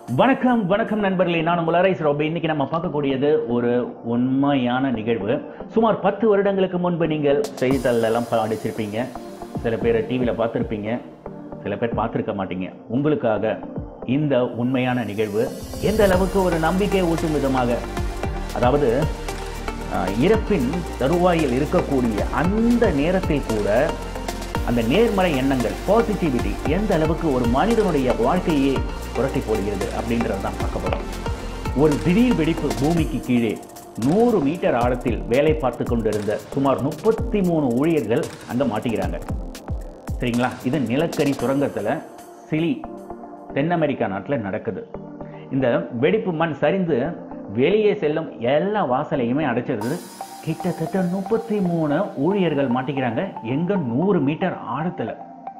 வணக்கம் வணக்கம் நண்பர்களே நான் உங்கள் அரேஸ் ரோபி இன்னைக்கு நம்ம பார்க்கக்கூடியது ஒரு உண்மையான நிகழ்வு சுமார் பத்து வருடங்களுக்கு முன்பு நீங்கள் செய்தித்தாள்ல எல்லாம் படிச்சிருப்பீங்க சில பேர் டிவியில் பார்த்துருப்பீங்க சில பேர் பார்த்துருக்க மாட்டீங்க உங்களுக்காக இந்த உண்மையான நிகழ்வு எந்த அளவுக்கு ஒரு நம்பிக்கை ஊட்டும் விதமாக அதாவது ஆஹ், இறப்பின் தருவாயில் இருக்கக்கூடிய அந்த நேரத்தில் கூட அந்த நேர்மறை எண்ணங்கள் பாசிட்டிவிட்டி எந்த அளவுக்கு ஒரு மனிதனுடைய வாழ்க்கையே புரட்டி போடுகிறது அப்படின்றத தான் பார்க்க போறோம் ஒரு திடீர் வெடிப்பு பூமிக்கு கீழே நூறு மீட்டர் ஆழத்தில் வேலை பார்த்து கொண்டிருந்த சுமார் முப்பத்தி மூணு ஊழியர்கள் அங்கே மாட்டிக்கிறாங்க சரிங்களா இது நிலக்கரி சுரங்கத்தில் சிலி தென் அமெரிக்கா நாட்டில் நடக்குது இந்த வெடிப்பு மண் சரிந்து வெளியே செல்லும் எல்லா வாசலையுமே அடைச்சிருது கிட்டத்தட்ட முப்பத்தி மூணு ஊழியர்கள் மாட்டிக்கிறாங்க எங்க நூறு மீட்டர் ஆழத்தில்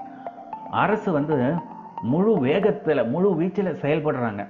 அரசு வந்து முழு வேகத்தில் முழு வீச்சில் செயல்படுறாங்க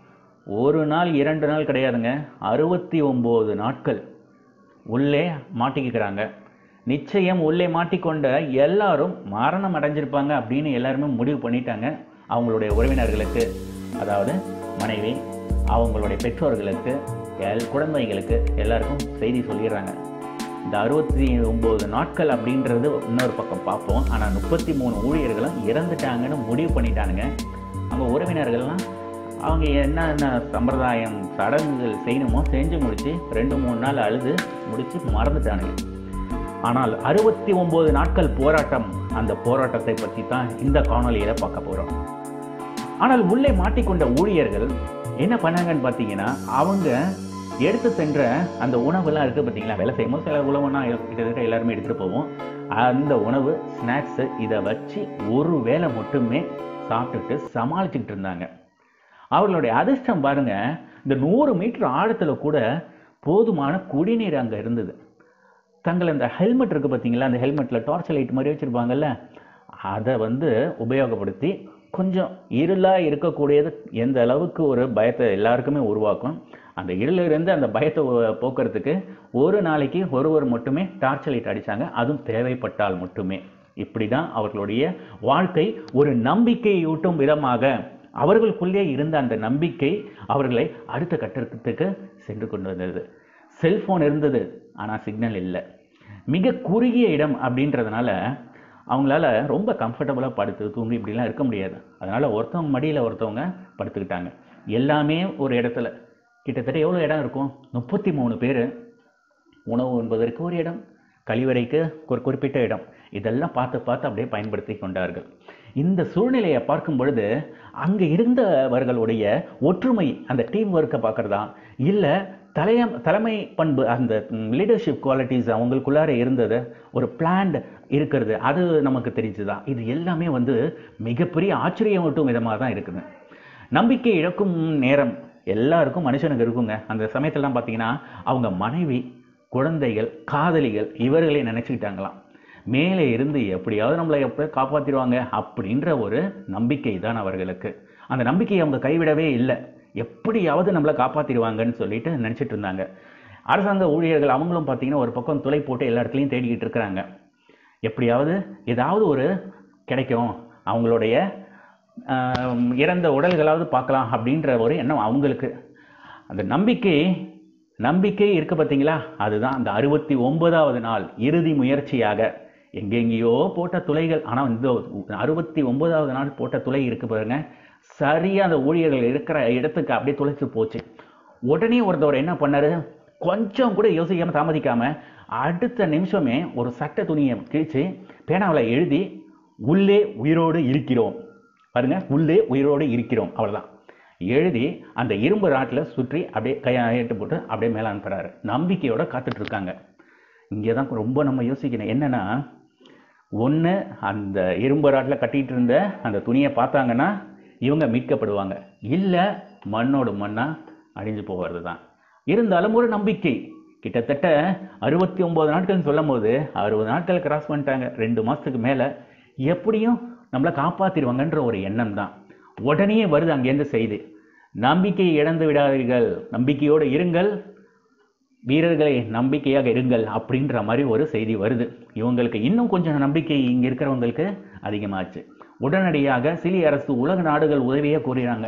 ஒரு நாள் இரண்டு நாள் கிடையாதுங்க அறுபத்தி ஒம்பது நாட்கள் உள்ளே மாட்டிக்கிறாங்க நிச்சயம் உள்ளே மாட்டிக்கொண்ட எல்லாரும் மரணம் அடைஞ்சிருப்பாங்க அப்படின்னு எல்லாருமே முடிவு பண்ணிட்டாங்க அவங்களுடைய உறவினர்களுக்கு அதாவது மனைவி அவங்களுடைய பெற்றோர்களுக்கு எல் குழந்தைகளுக்கு எல்லாருக்கும் செய்தி சொல்லிடுறாங்க இந்த அறுபத்தி ஒம்பது நாட்கள் அப்படின்றது இன்னொரு பக்கம் பார்ப்போம் ஆனால் முப்பத்தி மூணு ஊழியர்களும் இறந்துட்டாங்கன்னு முடிவு பண்ணிட்டானுங்க அவங்க உறவினர்கள்லாம் அவங்க என்னென்ன சம்பிரதாயம் சடங்குகள் செய்யணுமோ செஞ்சு முடிச்சு ரெண்டு மூணு நாள் அழுது முடிச்சு மறந்துட்டானுங்க ஆனால் அறுபத்தி ஒம்பது நாட்கள் போராட்டம் அந்த போராட்டத்தை பற்றி தான் இந்த காணொலியில பார்க்க போறோம் ஆனால் உள்ளே மாட்டிக்கொண்ட ஊழியர்கள் என்ன பண்ணாங்கன்னு பார்த்தீங்கன்னா அவங்க எடுத்து சென்ற அந்த உணவுலாம் இருக்குது பார்த்தீங்களா வேலை செய்யும்போது சில உணவுனா கிட்டத்தட்ட எல்லாருமே எடுத்துகிட்டு போவோம் அந்த உணவு ஸ்நாக்ஸு இதை வச்சு ஒரு வேளை மட்டுமே சாப்பிட்டுட்டு சமாளிச்சுக்கிட்டு இருந்தாங்க அவர்களுடைய அதிர்ஷ்டம் பாருங்க இந்த நூறு மீட்டர் ஆழத்தில் கூட போதுமான குடிநீர் அங்கே இருந்தது தங்கள் அந்த ஹெல்மெட் இருக்குது பார்த்தீங்களா அந்த ஹெல்மெட்டில் டார்ச் லைட் மாதிரி வச்சுருப்பாங்கல்ல அதை வந்து உபயோகப்படுத்தி கொஞ்சம் இருளாக இருக்கக்கூடியது எந்த அளவுக்கு ஒரு பயத்தை எல்லாருக்குமே உருவாக்கும் அந்த இருளில் இருந்து அந்த பயத்தை உ- போக்குறதுக்கு ஒரு நாளைக்கு ஒருவர் மட்டுமே டார்ச் லைட் அடித்தாங்க அதுவும் தேவைப்பட்டால் மட்டுமே இப்படி தான் அவர்களுடைய வாழ்க்கை ஒரு நம்பிக்கையூட்டும் விதமாக அவர்களுக்குள்ளே இருந்த அந்த நம்பிக்கை அவர்களை அடுத்த கட்டத்துக்கு சென்று கொண்டு வந்தது செல்போன் இருந்தது ஆனால் சிக்னல் இல்லை மிக குறுகிய இடம் அப்படின்றதுனால அவங்களால ரொம்ப கம்ஃபர்டபுளாக படுத்து தூங்கி இப்படிலாம் இருக்க முடியாது அதனால் ஒருத்தவங்க மடியில் ஒருத்தவங்க படுத்துக்கிட்டாங்க எல்லாமே ஒரு இடத்துல கிட்டத்தட்ட எவ்வளோ இடம் இருக்கும் முப்பத்தி மூணு பேர் உணவு உண்பதற்கு ஒரு இடம் கழிவறைக்கு ஒரு குறிப்பிட்ட இடம் இதெல்லாம் பார்த்து பார்த்து அப்படியே பயன்படுத்தி கொண்டார்கள் இந்த சூழ்நிலையை பார்க்கும் பொழுது அங்கே இருந்தவர்களுடைய ஒற்றுமை அந்த டீம் ஒர்க்கை பார்க்குறதா இல்லை தலைய தலைமை பண்பு அந்த லீடர்ஷிப் குவாலிட்டிஸ் அவங்களுக்குள்ளார இருந்தது ஒரு பிளான்ட் இருக்கிறது அது நமக்கு தெரிஞ்சுதா இது எல்லாமே வந்து மிகப்பெரிய ஆச்சரியமூட்டும் விதமாக தான் இருக்குது நம்பிக்கை இழக்கும் நேரம் எல்லாருக்கும் மனுஷனுக்கு இருக்குங்க அந்த சமயத்திலலாம் பார்த்தீங்கன்னா அவங்க மனைவி குழந்தைகள் காதலிகள் இவர்களை நினச்சிக்கிட்டாங்களாம் மேலே இருந்து எப்படியாவது நம்மளை எப்போ காப்பாற்றிடுவாங்க அப்படின்ற ஒரு நம்பிக்கை தான் அவர்களுக்கு அந்த நம்பிக்கையை அவங்க கைவிடவே இல்லை எப்படியாவது நம்மளை காப்பாற்றிடுவாங்கன்னு சொல்லிட்டு நினச்சிட்டு இருந்தாங்க அரசாங்க ஊழியர்கள் அவங்களும் பார்த்தீங்கன்னா ஒரு பக்கம் துளை போட்டு எல்லா இடத்துலையும் தேடிக்கிட்டு இருக்கிறாங்க எப்படியாவது ஏதாவது ஒரு கிடைக்கும் அவங்களுடைய ஆம், இறந்த உடல்களாவது பார்க்கலாம் அப்படின்ற ஒரு எண்ணம் அவங்களுக்கு அந்த நம்பிக்கை நம்பிக்கை இருக்கு பார்த்தீங்களா அதுதான் அந்த அறுபத்தி ஒன்பதாவது நாள் இறுதி முயற்சியாக எங்கெங்கேயோ போட்ட துளைகள் ஆனால் இந்த அறுபத்தி ஒன்பதாவது நாள் போட்ட துளை இருக்கு பாருங்க சரியா அந்த ஊழியர்கள் இருக்கிற இடத்துக்கு அப்படியே துளைச்சு போச்சு உடனே ஒருத்தவர் என்ன பண்ணாரு கொஞ்சம் கூட யோசிக்காம தாமதிக்காம அடுத்த நிமிஷமே ஒரு சட்டை துணியை கிழிச்சு பேனாவில் எழுதி உள்ளே உயிரோடு இருக்கிறோம் பாருங்க உள்ளே உயிரோடு இருக்கிறோம் அவ்வளவுதான் எழுதி அந்த இரும்பு ராட்டில் சுற்றி அப்படியே கையாட்டு போட்டு அப்படியே மேலே அனுப்புறாரு நம்பிக்கையோட காத்துட்டு இருக்காங்க இங்கே தான் ரொம்ப நம்ம யோசிக்கணும் என்னன்னா ஒன்று அந்த இரும்பு ராட்டில் கட்டிட்டு இருந்த அந்த துணியை பார்த்தாங்கன்னா இவங்க மீட்கப்படுவாங்க இல்லை மண்ணோடு மண்ணா அழிஞ்சு போகிறது தான் இருந்தாலும் ஒரு நம்பிக்கை கிட்டத்தட்ட அறுபத்தி ஒம்பது நாட்கள்னு சொல்லும் போது அறுபது நாட்கள் கிராஸ் பண்ணிட்டாங்க ரெண்டு மாதத்துக்கு மேலே எப்படியும் நம்மளை காப்பாற்றிடுவாங்கன்ற ஒரு எண்ணம் தான் உடனே வருது அங்கேருந்து செய்தி நம்பிக்கையை இழந்து விடாதீர்கள் நம்பிக்கையோடு இருங்கள் வீரர்களை நம்பிக்கையாக இருங்கள் அப்படின்ற மாதிரி ஒரு செய்தி வருது இவங்களுக்கு இன்னும் கொஞ்சம் நம்பிக்கை இங்கே இருக்கிறவங்களுக்கு அதிகமாச்சு உடனடியாக சிலி அரசு உலக நாடுகள் உதவியை கோரினாங்க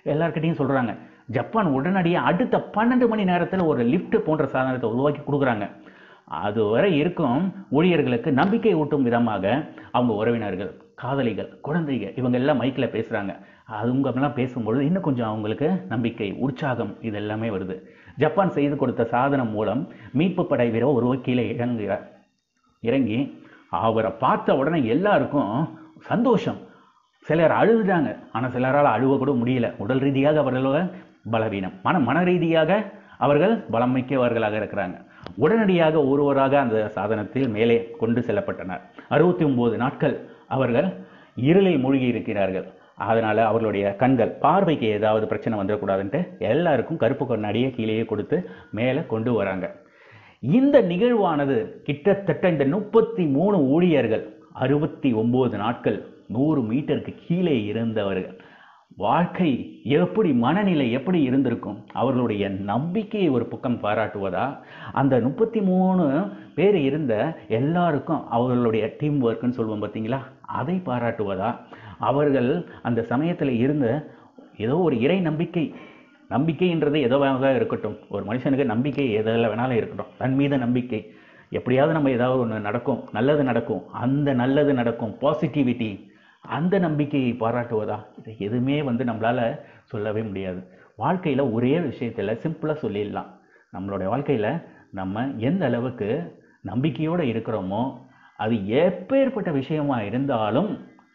எல்லார்கிட்டையும் சொல்றாங்க ஜப்பான் உடனடியாக அடுத்த பன்னெண்டு மணி நேரத்தில் ஒரு லிஃப்ட் போன்ற சாதனத்தை உருவாக்கி கொடுக்குறாங்க அதுவரை இருக்கும் ஊழியர்களுக்கு நம்பிக்கை ஊட்டும் விதமாக அவங்க உறவினர்கள் காதலிகள் குழந்தைகள் இவங்க எல்லாம் மைக்கில் பேசுகிறாங்க அவங்கெல்லாம் பேசும்பொழுது இன்னும் கொஞ்சம் அவங்களுக்கு நம்பிக்கை உற்சாகம் இது எல்லாமே வருது ஜப்பான் செய்து கொடுத்த சாதனம் மூலம் மீட்பு படை வீரர் ஒருவர் கீழே இறங்குகிறார் இறங்கி அவரை பார்த்த உடனே எல்லாருக்கும் சந்தோஷம் சிலர் அழுதுட்டாங்க ஆனால் சிலரால் அழுவ கூட முடியல உடல் ரீதியாக அவர்கள் பலவீனம் மன மன ரீதியாக அவர்கள் பலம் மிக்கவர்களாக இருக்கிறாங்க உடனடியாக ஒருவராக அந்த சாதனத்தில் மேலே கொண்டு செல்லப்பட்டனர் அறுபத்தி ஒன்பது நாட்கள் அவர்கள் இருளில் மூழ்கி இருக்கிறார்கள் அதனால அவர்களுடைய கண்கள் பார்வைக்கு ஏதாவது பிரச்சனை வந்துடக்கூடாதுன்ட்டு எல்லாருக்கும் கருப்பு கண்ணாடியை கீழேயே கொடுத்து மேலே கொண்டு வராங்க இந்த நிகழ்வானது கிட்டத்தட்ட இந்த முப்பத்தி மூணு ஊழியர்கள் அறுபத்தி ஒன்பது நாட்கள் நூறு மீட்டருக்கு கீழே இருந்தவர்கள் வாழ்க்கை எப்படி மனநிலை எப்படி இருந்திருக்கும் அவர்களுடைய நம்பிக்கையை ஒரு பக்கம் பாராட்டுவதா அந்த முப்பத்தி மூணு பேர் இருந்த எல்லாருக்கும் அவர்களுடைய டீம் ஒர்க்குன்னு சொல்லுவோம் பார்த்தீங்களா அதை பாராட்டுவதா அவர்கள் அந்த சமயத்தில் இருந்த ஏதோ ஒரு இறை நம்பிக்கை நம்பிக்கைன்றது எதுவாக இருக்கட்டும் ஒரு மனுஷனுக்கு நம்பிக்கை எதில் வேணாலும் இருக்கட்டும் தன் மீது நம்பிக்கை எப்படியாவது நம்ம ஏதாவது ஒன்று நடக்கும் நல்லது நடக்கும் அந்த நல்லது நடக்கும் பாசிட்டிவிட்டி அந்த நம்பிக்கையை பாராட்டுவதா இது எதுவுமே வந்து நம்மளால் சொல்லவே முடியாது வாழ்க்கையில் ஒரே விஷயத்தில் சிம்பிளாக சொல்லிடலாம் நம்மளுடைய வாழ்க்கையில் நம்ம எந்த அளவுக்கு நம்பிக்கையோடு இருக்கிறோமோ அது எப்பேற்பட்ட விஷயமா இருந்தாலும்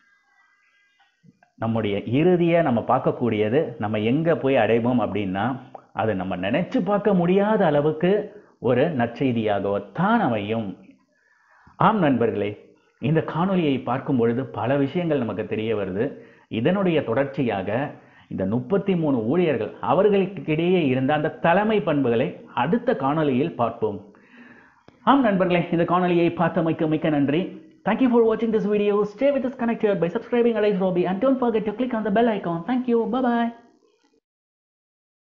நம்முடைய இறுதியை நம்ம பார்க்கக்கூடியது நம்ம எங்கே போய் அடைவோம் அப்படின்னா அதை நம்ம நினைச்சு பார்க்க முடியாத அளவுக்கு ஒரு நற்செய்தியாகவோ தான் அமையும் ஆம் நண்பர்களே இந்த காணொளியை பார்க்கும் பொழுது பல விஷயங்கள் நமக்கு தெரிய வருது இதனுடைய தொடர்ச்சியாக இந்த முப்பத்தி மூணு ஊழியர்கள் அவர்களுக்கிடையே இருந்த அந்த தலைமை பண்புகளை அடுத்த காணொளியில் பார்ப்போம் ஆம் நண்பர்களே இந்த காணொளியை பார்த்தமைக்கு மிக்க நன்றி Thank you for watching this video. Stay with us connected by subscribing Alice Robbie and don't forget to click on the bell icon. Thank you. Bye bye.